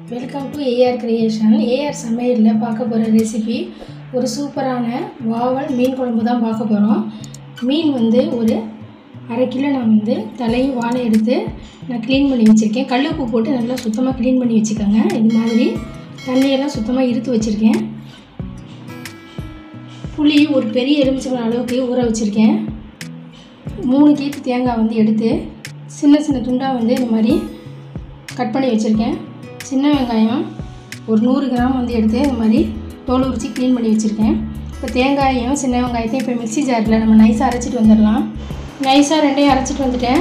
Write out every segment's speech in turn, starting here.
welcome to A R creation A R சமையலில் பார்க்க போகிற ரெசிபி ஒரு சூப்பரான வாவல் மீன் குழம்பு தான் பார்க்க போகிறோம் மீன் வந்து ஒரு அரை கிலோ நான் வந்து தலையும் வாழை எடுத்து நான் க்ளீன் பண்ணி வச்சுருக்கேன் கல் உப்பு போட்டு நல்லா சுத்தமாக க்ளீன் பண்ணி வச்சுக்கோங்க இது மாதிரி தண்ணியெல்லாம் சுத்தமாக இருத்து வச்சுருக்கேன் புளி ஒரு பெரிய எலுமிச்சம்பழம் அளவுக்கு ஊற வச்சுருக்கேன் மூணு கீத்து தேங்காய் வந்து எடுத்து சின்ன சின்ன துண்டாக வந்து இந்த மாதிரி கட் பண்ணி வச்சுருக்கேன் சின்ன வெங்காயம் ஒரு நூறு கிராம் வந்து எடுத்து இந்த மாதிரி தோல் உரித்து க்ளீன் பண்ணி வச்சுருக்கேன் இப்போ தேங்காயும் சின்ன வெங்காயத்தையும் இப்போ மிக்ஸி ஜாரில் நம்ம நைஸாக அரைச்சிட்டு வந்துடலாம் நைஸாக ரெண்டையும் அரைச்சிட்டு வந்துட்டேன்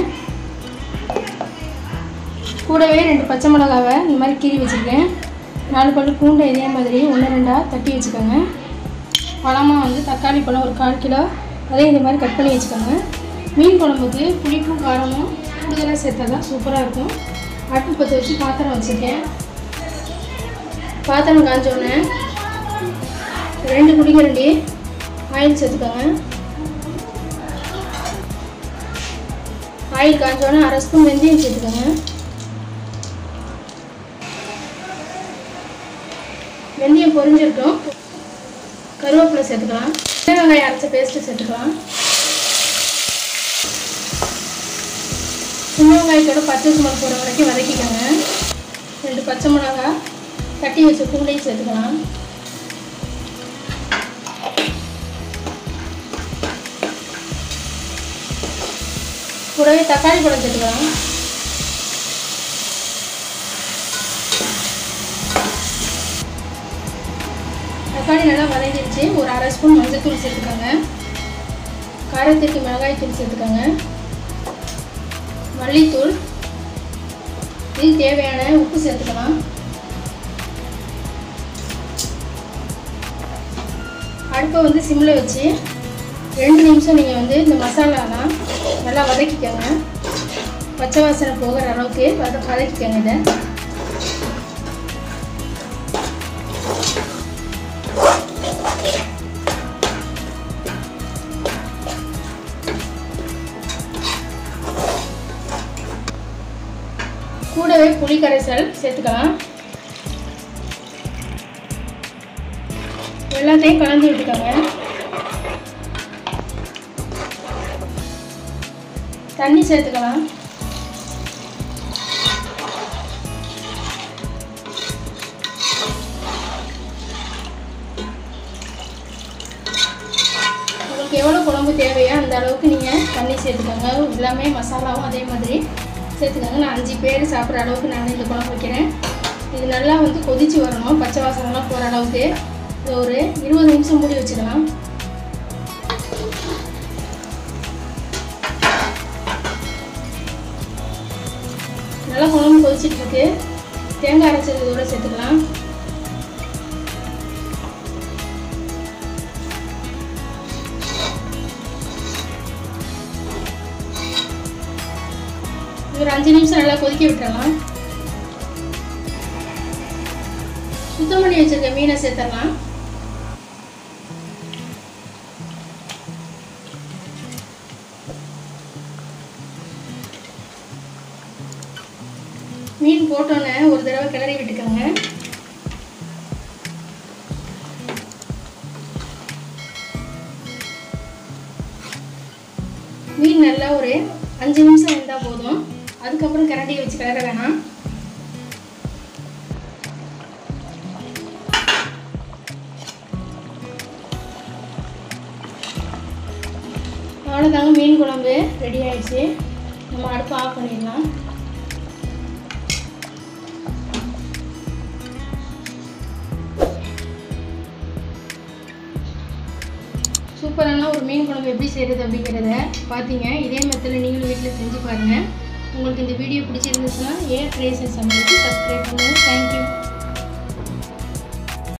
கூடவே ரெண்டு பச்சை மிளகாவை இந்த மாதிரி கீறி வச்சுருக்கேன் நாலு பல்லு பூண்டை இதே மாதிரி ஒன்று ரெண்டாக தட்டி வச்சுக்கோங்க பழமாக வந்து தக்காளி பழம் ஒரு கால் கிலோ அதையும் இந்த மாதிரி கட் பண்ணி வச்சுக்கோங்க மீன் குழம்புக்கு புளிப்பும் காரமும் கூடுதலாக சேர்த்தா தான் சூப்பராக இருக்கும் அடுப்பு பற்ற வச்சு பாத்திரம் வச்சுருக்கேன் பாத்திரம் காஞ்சோடனே ரெண்டு குடிக்கரண்டி ஆயில் சேர்த்துக்கோங்க ஆயில் காஞ்சோடனே அரை ஸ்பூன் வெந்தயம் சேர்த்துக்கோங்க வெந்தயம் பொரிஞ்சிருக்கும் கருவேப்பிலை சேர்த்துக்கலாம் சின்ன வெங்காயம் அரைச்ச பேஸ்ட்டு சேர்த்துக்கலாம் சின்ன வெங்காயத்தோட பச்சை சுமல் போகிற வரைக்கும் வதக்கிக்கோங்க ரெண்டு பச்சை மிளகா தட்டி வச்ச பூண்டையும் சேர்த்துக்கலாம் கூடவே தக்காளி பழம் சேர்த்துக்கலாம் தக்காளி நல்லா வதங்கிடுச்சு ஒரு அரை ஸ்பூன் மஞ்சள்தூள் சேர்த்துக்கோங்க காரத்திற்கு மிளகாய் தூள் சேர்த்துக்கோங்க மல்லித்தூள் இது தேவையான உப்பு சேர்த்துக்கலாம் அடுப்பை வந்து சிம்மில் வச்சு ரெண்டு நிமிஷம் நீங்கள் வந்து இந்த மசாலாலாம் நல்லா வதக்கிக்கோங்க பச்சை வாசனை போகிற அளவுக்கு வத வதக்கிக்கோங்க இதை கூடவே புளி கரைசல் சேர்த்துக்கலாம் எல்லாத்தையும் கலந்து விட்டுக்கோங்க தண்ணி சேர்த்துக்கலாம் உங்களுக்கு எவ்வளோ குழம்பு தேவையோ அந்த அளவுக்கு நீங்கள் தண்ணி சேர்த்துக்கோங்க எல்லாமே மசாலாவும் அதே மாதிரி சேர்த்துக்கோங்க நான் அஞ்சு பேர் சாப்பிட்ற அளவுக்கு நான் இந்த குழம்பு வைக்கிறேன் இது நல்லா வந்து கொதித்து வரணும் பச்சை வாசனைலாம் போகிற அளவுக்கு இது ஒரு இருபது நிமிஷம் மூடி வச்சுக்கலாம் நல்லா குழம்பு கொதிச்சிட்டு இருக்கு தேங்காய் அரைச்சது இதோட சேர்த்துக்கலாம் ஒரு அஞ்சு நிமிஷம் நல்லா கொதிக்க விட்டுறலாம் சுத்தம் பண்ணி வச்சிருக்க மீனை சேர்த்துடலாம் மீன் போட்டோன்னே ஒரு தடவை கிளறி விட்டுக்கோங்க மீன் நல்லா ஒரு அஞ்சு நிமிஷம் இருந்தால் போதும் அதுக்கப்புறம் கரண்டியை வச்சு கிளற வேணாம் அவ்வளோதாங்க மீன் குழம்பு ரெடி ஆயிடுச்சு நம்ம அடுப்பு ஆஃப் பண்ணிடலாம் சூப்பரான ஒரு மீன் குழம்பு எப்படி செய்கிறது அப்படிங்கிறத பார்த்தீங்க இதே மெத்தடில் நீங்களும் வீட்டில் செஞ்சு பாருங்கள் உங்களுக்கு இந்த வீடியோ பிடிச்சிருந்துச்சுன்னா ஏன் கிரியேஷன் சமையலுக்கு சப்ஸ்கிரைப் பண்ணுங்கள் தேங்க்யூ